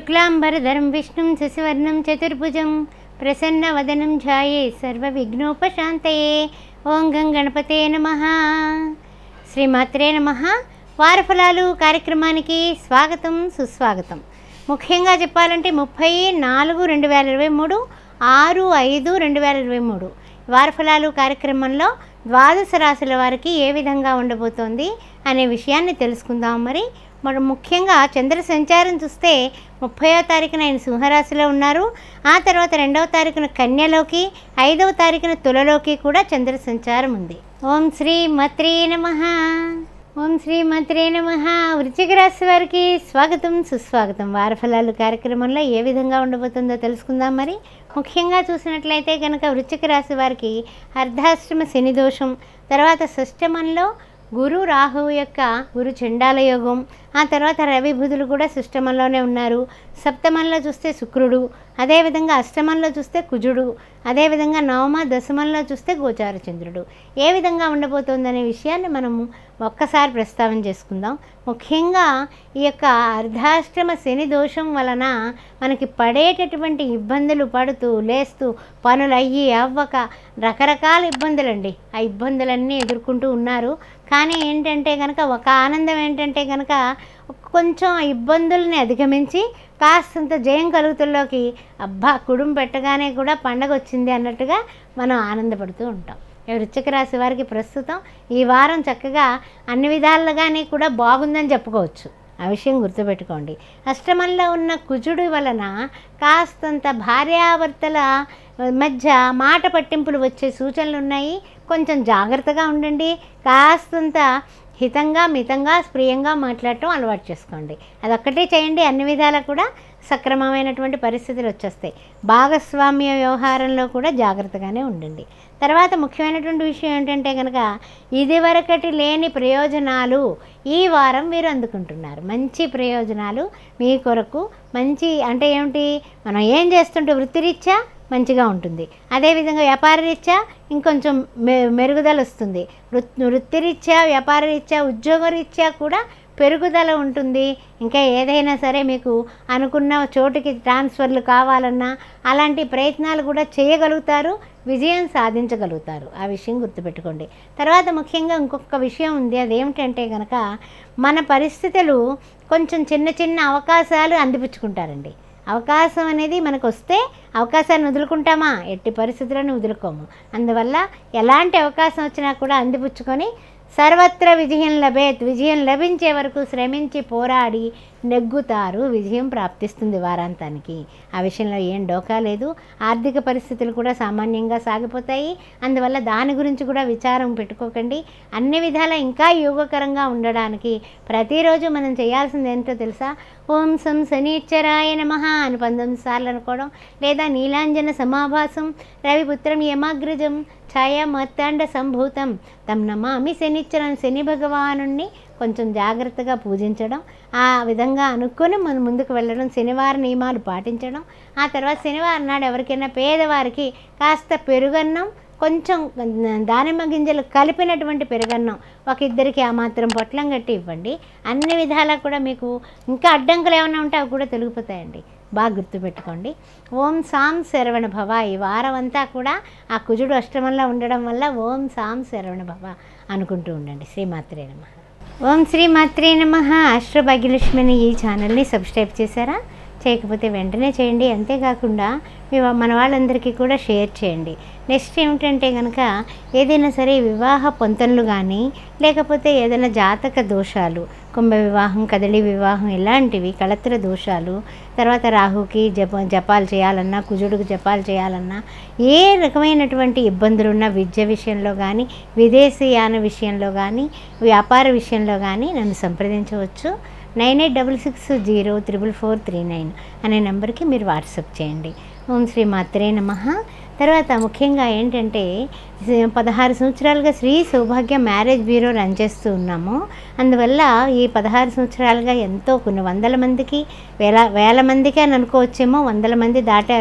శుక్లాంబరధరం విష్ణుం శశివర్ణం చతుర్భుజం ప్రసన్నవదనం ఛాయే సర్వవిఘ్నోపశాంతయే ఓం గం గణపతే నమ శ్రీమాత్రే నమ వారఫలాలు కార్యక్రమానికి స్వాగతం సుస్వాగతం ముఖ్యంగా చెప్పాలంటే ముప్పై నాలుగు రెండు వేల ఇరవై మూడు ఆరు ఐదు రెండు వేల ఇరవై మూడు వారఫలాలు కార్యక్రమంలో ద్వాదశ రాశుల వారికి ఏ విధంగా ఉండబోతోంది అనే విషయాన్ని తెలుసుకుందాం మరి మరి ముఖ్యంగా చంద్ర సంచారం చూస్తే ముప్పయో తారీఖున ఆయన సింహరాశిలో ఉన్నారు ఆ తర్వాత రెండవ తారీఖున కన్యలోకి ఐదవ తారీఖున తులలోకి కూడా చంద్ర సంచారం ఉంది ఓం శ్రీ మత్రీ నమ ఓం శ్రీ మంత్రే నమ వృశ్చిక రాశి వారికి స్వాగతం సుస్వాగతం వారఫలాలు కార్యక్రమంలో ఏ విధంగా ఉండబోతుందో తెలుసుకుందాం మరి ముఖ్యంగా చూసినట్లయితే కనుక వృశ్చిక రాశి వారికి అర్ధాష్టమ శని దోషం తర్వాత షష్టమంలో గురు రాహువు యొక్క గురు చండాల యోగం ఆ తర్వాత రవి బుధులు కూడా షష్టమంలోనే ఉన్నారు సప్తమంలో చూస్తే శుక్రుడు అదేవిధంగా అష్టమంలో చూస్తే కుజుడు అదేవిధంగా నవమ దశమంలో చూస్తే గోచార చంద్రుడు ఏ విధంగా ఉండబోతోందనే విషయాన్ని మనము ఒక్కసారి ప్రస్తావన చేసుకుందాం ముఖ్యంగా ఈ యొక్క అర్ధాష్టమ శని దోషం వలన మనకి పడేటటువంటి ఇబ్బందులు పడుతూ లేస్తూ పనులు అయ్యి అవ్వక రకరకాల ఇబ్బందులండి ఆ ఇబ్బందులన్నీ ఎదుర్కొంటూ ఉన్నారు కానీ ఏంటంటే కనుక ఒక ఆనందం ఏంటంటే కనుక కొంచెం ఆ ఇబ్బందుల్ని అధిగమించి కాస్తంత జయం కలుగుతుల్లోకి అబ్బా కుడుం పెట్టగానే కూడా పండగ వచ్చింది అన్నట్టుగా మనం ఆనందపడుతూ ఉంటాం ఈ వృశ్చిక రాశి వారికి ప్రస్తుతం ఈ వారం చక్కగా అన్ని విధాలుగానే కూడా బాగుందని చెప్పుకోవచ్చు ఆ విషయం గుర్తుపెట్టుకోండి అష్టమంలో ఉన్న కుజుడి వలన కాస్తంత భార్యాభర్తల మధ్య మాట పట్టింపులు వచ్చే సూచనలు ఉన్నాయి కొంచెం జాగ్రత్తగా ఉండండి కాస్తంత హితంగా మితంగా స్ప్రియంగా మాట్లాడటం అలవాటు చేసుకోండి అదొక్కటే చేయండి అన్ని విధాలా కూడా సక్రమమైనటువంటి పరిస్థితులు వచ్చేస్తాయి భాగస్వామ్య వ్యవహారంలో కూడా జాగ్రత్తగానే ఉండండి తర్వాత ముఖ్యమైనటువంటి విషయం ఏంటంటే కనుక ఇదివరకటి లేని ప్రయోజనాలు ఈ వారం మీరు అందుకుంటున్నారు మంచి ప్రయోజనాలు మీ కొరకు మంచి అంటే ఏమిటి మనం ఏం చేస్తుంటే వృత్తిరీత్యా మంచిగా ఉంటుంది అదేవిధంగా వ్యాపారరీత్యా ఇంకొంచెం మె మెరుగుదల వస్తుంది వృత్ వృత్తిరీత్యా వ్యాపారరీత్యా ఉద్యోగరీత్యా కూడా పెరుగుదల ఉంటుంది ఇంకా ఏదైనా సరే మీకు అనుకున్న చోటుకి ట్రాన్స్ఫర్లు కావాలన్నా అలాంటి ప్రయత్నాలు కూడా చేయగలుగుతారు విజయం సాధించగలుగుతారు ఆ విషయం గుర్తుపెట్టుకోండి తర్వాత ముఖ్యంగా ఇంకొక విషయం ఉంది అదేమిటంటే కనుక మన పరిస్థితులు కొంచెం చిన్న చిన్న అవకాశాలు అందిపుచ్చుకుంటారండి అవకాశం అనేది మనకు వస్తే అవకాశాన్ని వదులుకుంటామా ఎట్టి పరిస్థితులను వదులుకోము అందువల్ల ఎలాంటి అవకాశం వచ్చినా కూడా అందిపుచ్చుకొని సర్వత్ర విజయం లభేత్ విజయం లభించే వరకు శ్రమించి పోరాడి నెగ్గుతారు విజయం ప్రాప్తిస్తుంది వారాంతానికి ఆ విషయంలో ఏం డోకా లేదు ఆర్థిక పరిస్థితులు కూడా సామాన్యంగా సాగిపోతాయి అందువల్ల దాని గురించి కూడా విచారం పెట్టుకోకండి అన్ని విధాల ఇంకా యోగకరంగా ఉండడానికి ప్రతిరోజు మనం చేయాల్సింది ఏంటో తెలుసా ఓం సం శనీశ్వరాయ నమ అని పంతొమ్మిది సార్లు అనుకోవడం లేదా నీలాంజన సమాభాసం రవిపుత్రం యమాగ్రజం ఛాయా మత్తాండ సంభూతం తమ్ నమామి శనిచ్చరం శని భగవానుణ్ణి కొంచెం జాగ్రత్తగా పూజించడం ఆ విధంగా అనుకొని మనం ముందుకు వెళ్ళడం శనివార నియమాలు పాటించడం ఆ తర్వాత శనివారం నాడు ఎవరికైనా పేదవారికి కాస్త పెరుగన్నం కొంచెం దానిమ్మ గింజలు కలిపినటువంటి పెరుగన్నం ఒక ఇద్దరికి ఆ మాత్రం పొట్లం కట్టి ఇవ్వండి అన్ని విధాలా కూడా మీకు ఇంకా అడ్డంకులు ఏమైనా ఉంటే అవి కూడా తొలగిపోతాయండి బాగా గుర్తుపెట్టుకోండి ఓం సాం శరవణ భవ ఈ వారం అంతా కూడా ఆ కుజుడు అష్టమంలో ఉండడం వల్ల ఓం సాం శరవణ భవ అనుకుంటూ ఉండండి శ్రీమాత్రే నమ ఓం శ్రీమాత్రే నమ అష్టభాగ్యలక్ష్మిని ఈ ఛానల్ని సబ్స్క్రైబ్ చేశారా చేయకపోతే వెంటనే చేయండి అంతేకాకుండా మీ వా- మన వాళ్ళందరికీ కూడా షేర్ చేయండి నెక్స్ట్ ఏమిటంటే కనుక ఏదైనా సరే వివాహ పొంతనలు కానీ లేకపోతే ఏదైనా జాతక దోషాలు కుంభ వివాహం కదలి వివాహం ఇలాంటివి కళత్ర దోషాలు తర్వాత రాహుకి జప జపాలు చేయాలన్నా కుజుడికి జపాలు చేయాలన్నా ఏ రకమైనటువంటి ఇబ్బందులున్నా విద్య విషయంలో కానీ విదేశీయాన విషయంలో కానీ వ్యాపార విషయంలో కానీ నన్ను సంప్రదించవచ్చు nine eight double six zero triple four three nine అనే నెంబర్కి మీరు వాట్సాప్ చేయండి ఓం శ్రీ మాత్రే నమ తర్వాత ముఖ్యంగా ఏంటంటే స- పదహారు సంవత్సరాలుగా Sri Saubhagya marriage bureau run చేస్తూ ఉన్నాము అందువల్ల ఈ పదహారు సంవత్సరాలుగా ఎంతో కొన్ని వందల మందికి వేల వేల మందికి అని అనుకోవచ్చేమో వందల మంది దాటారు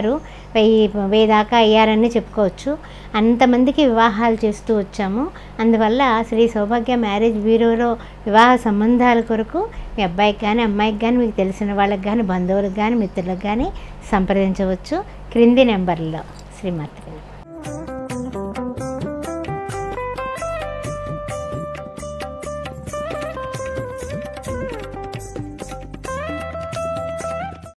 వెయ్యి వెయ్యి దాకా అయ్యారని చెప్పుకోవచ్చు అంతమందికి వివాహాలు చేస్తూ వచ్చాము అందువల్ల శ్రీ సౌభాగ్య మ్యారేజ్ బ్యూరోలో వివాహ సంబంధాల కొరకు మీ అబ్బాయికి కానీ అమ్మాయికి కానీ మీకు తెలిసిన వాళ్ళకి కానీ బంధువులకు కానీ మిత్రులకు కానీ సంప్రదించవచ్చు క్రింది నెంబర్లో శ్రీమాత్రి